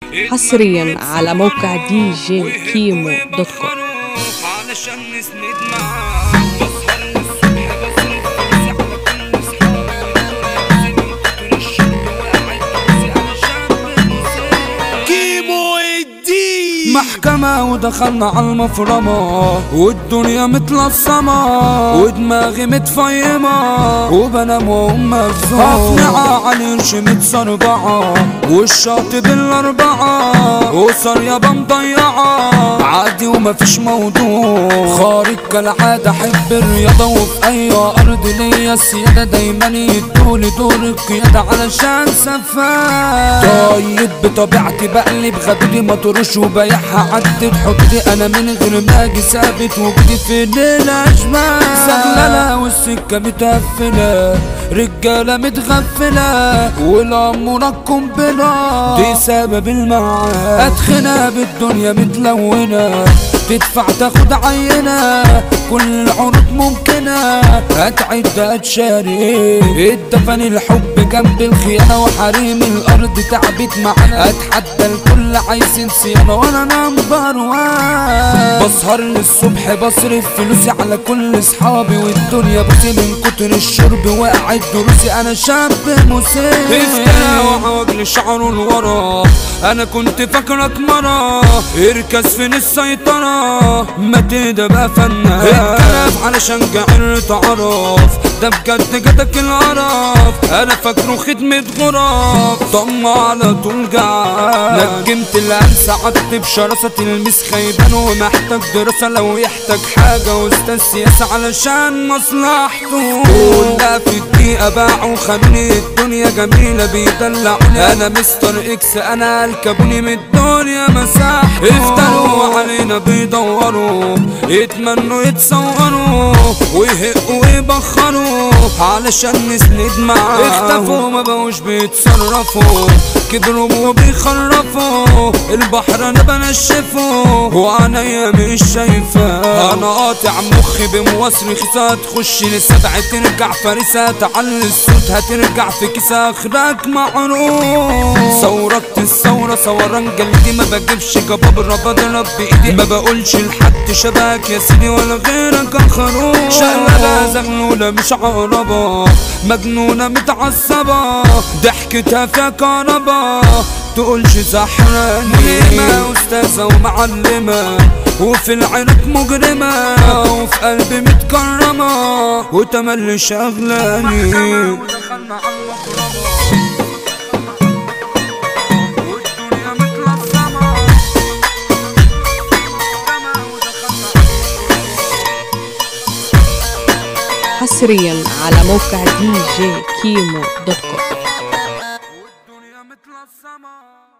حصريا على موقع دي جي كيمو دوت كوم علشان نسند معاه بسهر للصبح بصرف فلوسي على كل اصحابي من كتر الشغل وقاعد فلوسي على شاب مسافر كيمو الدين محكمة ودخلنا على المفرمة والدنيا متلصمة ودماغي متفيمة وبنام وهم مفزوع أقنعة على القرش متصربعة والشاطئ بالأربعة وصار يابا مضيعة عادي ومفيش موضوع خارج كالعادة أحب الرياضة وفي أي أرض ليا السيادة دايما يدولي دور القيادة علشان سفاح طيب بطبيعتي بقلب غدودي مطروش وبيعها عدت حدودي انا من غير ما اجي ثابت وجودي في الليل اشباه سلالة والسكة متقفلة رجالة متغفلة والأمورة قنبلة دي سبب المعاد اتخنى بالدنيا متلونة تدفع تاخد عينة كل العروض ممكنة هتعد هتشارك اتدفن الحب جنب الخيانة وحريم الأرض تعبت معانا اتحدى الكل عايزين صيانة وانا نمبر وان بسهر للصبح بصرف فلوسي على كل اصحابي والدنيا بصي من كتر الشرب وقعت دروسي انا شاب مسير افترى وعواجل شعره لورا انا كنت فاكرك مرة اركز فين السيطرة ما تهدى بقى فنان اتكلف علشان جعل تعرف ده بجد جاتك القرف انا فاكره خدمة غرف طمع على طول جعان نجمت الانسى عدت بشراسة تلميذ خيبان ومحتاج دراسة لو يحتاج حاجة واستاذ سياسة علشان مصلحته كلها في الدقيقة باعوا خلوني الدنيا جميلة بيدلعوني انا مستر اكس انا الكابوني من الدنيا مساحته افتروا علينا بيدوروا يتمنوا يتصوروا ويهقوا ويبخروا علشان نسند معاهم اختفوا ما بقوش بيتصرفوا كبروا وبيخرفوا البحر انا بنشفه وعينيا مش شايفة انا قاطع مخي بمواصري خيسة تخش لسبع ترجع فريسة تعلي الصوت هترجع في كيسة اخرك معروف ثورت الثورة ثوران جلدي ما بجيبش جبابرة بضرب بايدي ما بقولش لحد شباك يا سيدي ولا غيرك الخروف شغلة زغلولة مش عقربة مجنونة متعصبة ضحكتها فيها كهربا تقولش سحراني مهمة أستاذة ومعلمة وفي العرق مجرمة وفي قلبي متكرمة وتملي شغلاني ودخلنا على المقربة والدنيا متلصمة حصريا على موقع دي جي كيمو دوت كوم والدنيا متلصمة